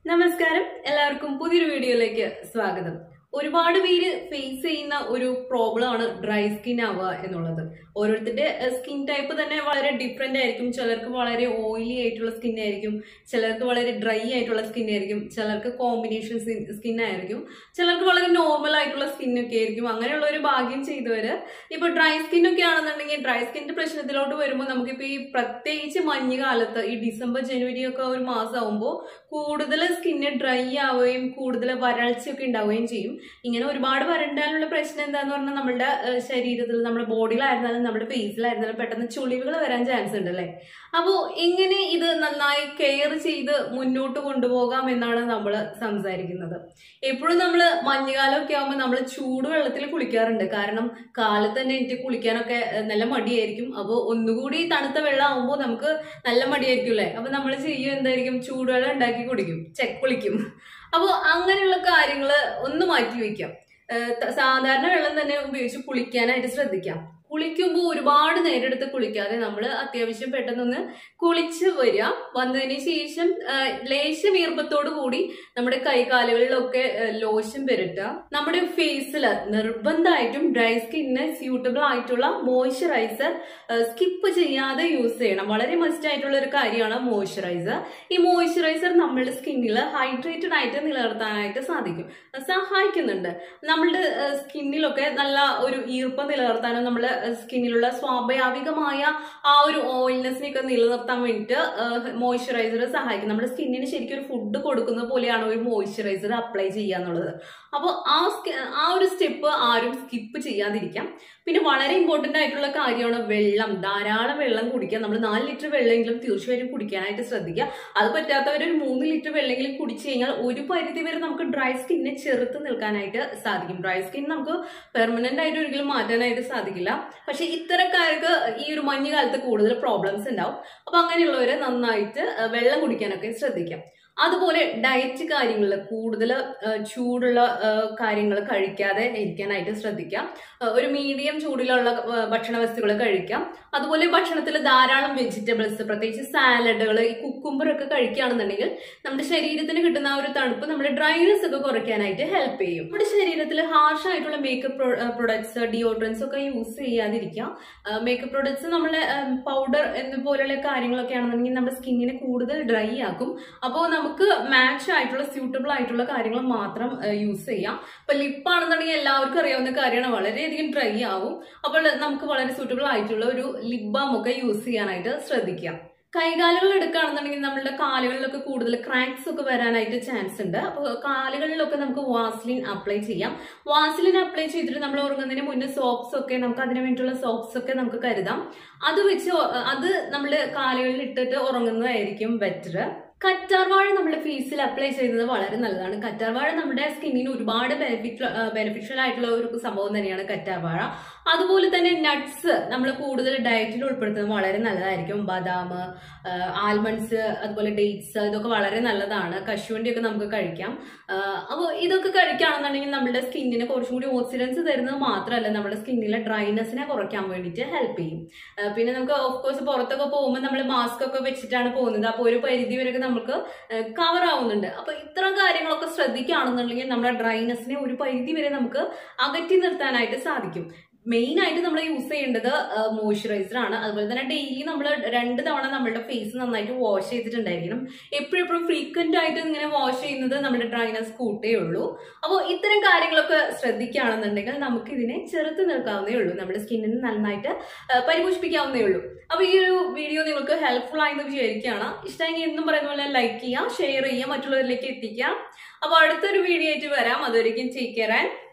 നമസ്കാരം എല്ലാവർക്കും പുതിയൊരു വീഡിയോയിലേക്ക് സ്വാഗതം ഒരുപാട് പേര് ഫേസ് ചെയ്യുന്ന ഒരു പ്രോബ്ലം ആണ് ഡ്രൈ സ്കിൻ ആവുക എന്നുള്ളത് ഓരോരുത്തരുടെ സ്കിൻ ടൈപ്പ് തന്നെ വളരെ ഡിഫറെന്റ് ആയിരിക്കും ചിലർക്ക് വളരെ ഓയിലി ആയിട്ടുള്ള സ്കിൻ ആയിരിക്കും ചിലർക്ക് വളരെ ഡ്രൈ ആയിട്ടുള്ള സ്കിൻ ആയിരിക്കും ചിലർക്ക് കോമ്പിനേഷൻ സ്കിൻ ആയിരിക്കും ചിലർക്ക് വളരെ നോർമൽ ആയിട്ടുള്ള സ്കിൻ ഒക്കെ ആയിരിക്കും അങ്ങനെയുള്ള ഒരു ഭാഗ്യം ചെയ്തവര് ഇപ്പൊ ഡ്രൈ സ്കിൻ ഒക്കെ ആണെന്നുണ്ടെങ്കിൽ ഡ്രൈ സ്കിന്റെ പ്രശ്നത്തിലോട്ട് വരുമ്പോൾ നമുക്കിപ്പോ ഈ പ്രത്യേകിച്ച് മഞ്ഞുകാലത്ത് ഈ ഡിസംബർ ജനുവരി ഒക്കെ ഒരു മാസം ആകുമ്പോൾ കൂടുതൽ സ്കിന്ന് ഡ്രൈ ആവുകയും കൂടുതൽ വരൾച്ചയൊക്കെ ഉണ്ടാവുകയും ചെയ്യും ഇങ്ങനെ ഒരുപാട് വരണ്ടാനുള്ള പ്രശ്നം എന്താന്ന് പറഞ്ഞാൽ നമ്മുടെ ഏഹ്, ശരീരത്തിൽ നമ്മുടെ ബോഡിയിലായിരുന്നാലും നമ്മുടെ ഫേസിലായിരുന്നാലും പെട്ടെന്ന് ചുളിവുകൾ വരാൻ ചാൻസ് ഉണ്ട് അല്ലേ അപ്പോൾ എങ്ങനെ ഇത് നന്നായി കെയർ ചെയ്ത് മുന്നോട്ട് കൊണ്ടുപോകാം എന്നാണ് നമ്മൾ സംസാരിക്കുന്നത് എപ്പോഴും നമ്മൾ മഞ്ഞുകാലമൊക്കെ ആകുമ്പോൾ നമ്മൾ ചൂടുവെള്ളത്തിൽ കുളിക്കാറുണ്ട് കാരണം കാലത്ത് തന്നെ എനിക്ക് കുളിക്കാനൊക്കെ ഏഹ്, നല്ല മടിയായിരിക്കും അപ്പോൾ ഒന്നുകൂടി തണുത്ത വെള്ളം ആകുമ്പോൾ നമുക്ക് നല്ല മടിയായിരിക്കും അല്ലേ അപ്പൊ നമ്മൾ ചെയ്യും എന്തായിരിക്കും ചൂടുവെള്ളം ഉണ്ടാക്കി കുടിക്കും ചെക്ക് കുളിക്കും അപ്പോൾ അങ്ങനെയുള്ള കാര്യങ്ങൾ ഒന്ന് മാറ്റി വെക്കാം ഏഹ് ത- സാധാരണ വെള്ളം തന്നെ ഉപയോഗിച്ച് കുളിക്കാനായിട്ട് ശ്രദ്ധിക്കാം കുളിക്കുമ്പോൾ ഒരുപാട് നേരം എടുത്ത് കുളിക്കാതെ നമ്മൾ അത്യാവശ്യം പെട്ടെന്നൊന്ന് കുളിച്ച് വരിക വന്നതിന് ശേഷം ആ, ലേശം ഈർപ്പത്തോടു കൂടി നമ്മുടെ കൈകാലുകളിലൊക്കെ ആ, ലോഷൻ പുരട്ടുക നമ്മുടെ ഫേസിൽ നിർബന്ധമായിട്ടും ഡ്രൈ സ്കിന്നിന് സ്യൂട്ടബിൾ ആയിട്ടുള്ള മോയ്സ്ചറൈസർ സ്കിപ്പ് ചെയ്യാതെ യൂസ് ചെയ്യണം വളരെ മസ്റ്റ് ആയിട്ടുള്ള ഒരു കാര്യമാണ് മോയ്സ്ചറൈസർ ഈ മോയ്സ്ചറൈസർ നമ്മളുടെ സ്കിന്നിൽ ഹൈഡ്രേറ്റഡ് ആയിട്ട് നിലനിർത്താനായിട്ട് സാധിക്കും സഹായിക്കുന്നുണ്ട് നമ്മളുടെ സ്കിന്നിലൊക്കെ നല്ല ഒരു ഈർപ്പം നിലനിർത്താനും നമ്മുടെ സ്കിന്നിലുള്ള സ്വാഭാവികമായ ആ ഒരു ഓയിൽനെസ്സിനെയൊക്കെ നിലനിർത്താൻ വേണ്ടിയിട്ട് മോയ്സ്ചറൈസർ സഹായിക്കും നമ്മുടെ സ്കിന്നിന് ശരിക്കും ഒരു ഫുഡ് കൊടുക്കുന്ന പോലെയാണ് ഒരു മോയ്സ്ചറൈസർ അപ്ലൈ ചെയ്യുക എന്നുള്ളത് അപ്പോൾ ആ സ്കി- ആ ഒരു സ്റ്റെപ്പ് ആരും സ്കിപ്പ് ചെയ്യാതിരിക്കാം പിന്നെ വളരെ ഇമ്പോർട്ടന്റ് ആയിട്ടുള്ള കാര്യമാണ് വെള്ളം ധാരാളം വെള്ളം കുടിക്കുക നമ്മൾ നാല് ലിറ്റർ വെള്ളമെങ്കിലും തീർച്ചയായും കുടിക്കാനായിട്ട് ശ്രദ്ധിക്കുക അത് പറ്റാത്തവർ ഒരു മൂന്ന് ലിറ്റർ വെള്ളമെങ്കിലും കുടിച്ചു കഴിഞ്ഞാൽ ഒരു പരിധി വരെ നമുക്ക് ഡ്രൈ സ്കിന്നെ ചെറുത്ത് നിൽക്കാനായിട്ട് സാധിക്കും ഡ്രൈ സ്കിൻ നമുക്ക് പെർമനന്റ് ആയിട്ട് ഒരിക്കലും മാറ്റാനായിട്ട് സാധിക്കില്ല പക്ഷെ ഇത്തരക്കാർക്ക് ഈ ഒരു മഞ്ഞുകാലത്ത് കൂടുതൽ പ്രോബ്ലംസ് ഉണ്ടാവും അപ്പൊ അങ്ങനെയുള്ളവര് നന്നായിട്ട് അഹ് വെള്ളം കുടിക്കാനൊക്കെ ശ്രദ്ധിക്കാം അതുപോലെ ഡയറ്റ് കാര്യങ്ങളിൽ കൂടുതൽ ചൂടുള്ള കാര്യങ്ങൾ കഴിക്കാതെ ഇരിക്കാനായിട്ട് ശ്രദ്ധിക്കാം അഹ് ഒരു മീഡിയം ചൂടിലുള്ള അഹ് ഭക്ഷണ വസ്തുക്കൾ കഴിക്കാം അതുപോലെ ഭക്ഷണത്തിൽ ധാരാളം വെജിറ്റബിൾസ് പ്രത്യേകിച്ച് സാലഡുകൾ ഈ കുക്കുംബർ ഒക്കെ കഴിക്കുകയാണെന്നുണ്ടെങ്കിൽ നമ്മുടെ ശരീരത്തിന് കിട്ടുന്ന ആ ഒരു തണുപ്പ് നമ്മുടെ ഡ്രൈനെസ് ഒക്കെ കുറയ്ക്കാനായിട്ട് ഹെൽപ്പ് ചെയ്യും നമ്മുടെ ശരീരത്തിൽ ഹാർഷ് ആയിട്ടുള്ള മേക്കപ്പ് പ്രൊഡക്ട്സ് ഡിയോഡ്രൻസ് ഒക്കെ യൂസ് ചെയ്യാതിരിക്കുക മേക്കപ്പ് പ്രൊഡക്ട്സ് നമ്മളെ പൗഡർ പോലെയുള്ള കാര്യങ്ങളൊക്കെ ആണെന്നുണ്ടെങ്കിൽ നമ്മുടെ സ്കിന്നിനെ കൂടുതൽ ഡ്രൈ ആക്കും അപ്പോൾ നമുക്ക് മാച്ച് ആയിട്ടുള്ള സ്യൂട്ടബിൾ ആയിട്ടുള്ള കാര്യങ്ങൾ മാത്രം യൂസ് ചെയ്യാം ഇപ്പൊ ലിപ്പ് ആണെന്നുണ്ടെങ്കിൽ എല്ലാവർക്കും അറിയാവുന്ന കാര്യമാണ് വളരെയധികം ഡ്രൈ ആവും അപ്പോൾ നമുക്ക് വളരെ സൂട്ടബിൾ ആയിട്ടുള്ള ഒരു ലിപ് ബാം ഒക്കെ യൂസ് ചെയ്യാനായിട്ട് ശ്രദ്ധിക്കാം കൈകാലുകൾ എടുക്കുകയാണെന്നുണ്ടെങ്കിൽ നമ്മളുടെ കാലുകളിലൊക്കെ കൂടുതൽ ക്രാക്സ് ഒക്കെ വരാനായിട്ട് ചാൻസ് ഉണ്ട് അപ്പോൾ കാലുകളിലൊക്കെ നമുക്ക് വാസ്ലിൻ അപ്ലൈ ചെയ്യാം വാസ്ലിൻ അപ്ലൈ ചെയ്തിട്ട് നമ്മൾ ഉറങ്ങുന്നതിന് മുന്നേ സോപ്സ് ഒക്കെ നമുക്ക് അതിന് വേണ്ടിയിട്ടുള്ള സോപ്സ് ഒക്കെ നമുക്ക് കരുതാം അത് വെച്ച് ഒ- അത് നമ്മൾ കാലുകളിൽ ഇട്ടിട്ട് ഉറങ്ങുന്നതായിരിക്കും ബെറ്റർ കറ്റാർവാഴ നമ്മുടെ ഫേസിൽ അപ്ലൈ ചെയ്യുന്നത് വളരെ നല്ലതാണ് കറ്റാർവാഴ നമ്മുടെ സ്കിന്നിന് ഒരുപാട് ബെനിഫിറ്റ് ബെനിഫിഷ്യൽ ആയിട്ടുള്ള ഒരു സംഭവം തന്നെയാണ് കറ്റാർവാഴ അതുപോലെ തന്നെ നട്ട്സ് നമ്മൾ കൂടുതൽ ഡയറ്റിൽ ഉൾപ്പെടുത്തുന്നത് വളരെ നല്ലതായിരിക്കും ബദാം ആൽമണ്ട്സ് അതുപോലെ ഡേറ്റ്സ് ഇതൊക്കെ വളരെ നല്ലതാണ് കശുവണ്ടി ഒക്കെ നമുക്ക് കഴിക്കാം അപ്പോൾ ഇതൊക്കെ കഴിക്കുകയാണെന്നുണ്ടെങ്കിൽ നമ്മുടെ സ്കിന്നിന് കുറച്ചും കൂടി ഓക്സിഡൻസ് തരുന്നത് മാത്രമല്ല നമ്മുടെ സ്കിന്നിലെ ഡ്രൈനെസ്സിനെ കുറയ്ക്കാൻ വേണ്ടിയിട്ട് ഹെൽപ്പ് ചെയ്യും ആ, പിന്നെ നമുക്ക് ഓഫ് കോഴ്സ് പുറത്തൊക്കെ പോകുമ്പോൾ നമ്മൾ മാസ്ക് ഒക്കെ വെച്ചിട്ടാണ് പോകുന്നത് അപ്പോൾ ഒരു പരിധി വരെയൊക്കെ നമുക്ക് കവർ ആവുന്നുണ്ട് അപ്പോൾ ഇത്തരം കാര്യങ്ങളൊക്കെ ശ്രദ്ധിക്കുകയാണെന്നുണ്ടെങ്കിൽ നമ്മുടെ ഡ്രൈനെസ്സിനെ ഒരു പരിധി വരെ നമുക്ക് അകറ്റി നിർത്താനായിട്ട് സാധിക്കും മെയിൻ ആയിട്ട് നമ്മൾ യൂസ് ചെയ്യേണ്ടത് മോയ്സ്ചറൈസർ ആണ് അതുപോലെ തന്നെ ഡെയിലി നമ്മൾ രണ്ട് തവണ നമ്മുടെ ഫേസ് നന്നായിട്ട് വാഷ് ചെയ്തിട്ടുണ്ടായിരിക്കണം എപ്പോഴും എപ്പോഴും ഫ്രീക്വന്റ് ആയിട്ട് ഇങ്ങനെ വാഷ് ചെയ്യുന്നത് നമ്മുടെ ഡ്രൈനസ് കൂട്ടേ ഉള്ളൂ അപ്പോൾ ഇത്തരം കാര്യങ്ങളൊക്കെ ശ്രദ്ധിക്കുകയാണെന്നുണ്ടെങ്കിൽ നമുക്ക് ഇതിനെ ചെറുത്ത് നിൽക്കാവുന്നേ ഉള്ളൂ നമ്മുടെ സ്കിന്നിന് നന്നായിട്ട് ആ, പരിപോഷിപ്പിക്കാവുന്നേ ഉള്ളൂ അപ്പോൾ ഈ ഒരു വീഡിയോ നിങ്ങൾക്ക് ഹെൽപ്ഫുൾ ആയെന്ന് വിചാരിക്കുകയാണ് ഇഷ്ടമെങ്കിൽ എന്നും പറയുന്ന പോലെ ലൈക്ക് ചെയ്യുക ഷെയർ ചെയ്യുക മറ്റുള്ളവരിലേക്ക് എത്തിക്കുക അപ്പോൾ അടുത്തൊരു വീഡിയോ ആയിട്ട് വരാം അതുവരെയും ടേക്ക് കെയർ ആൻഡ്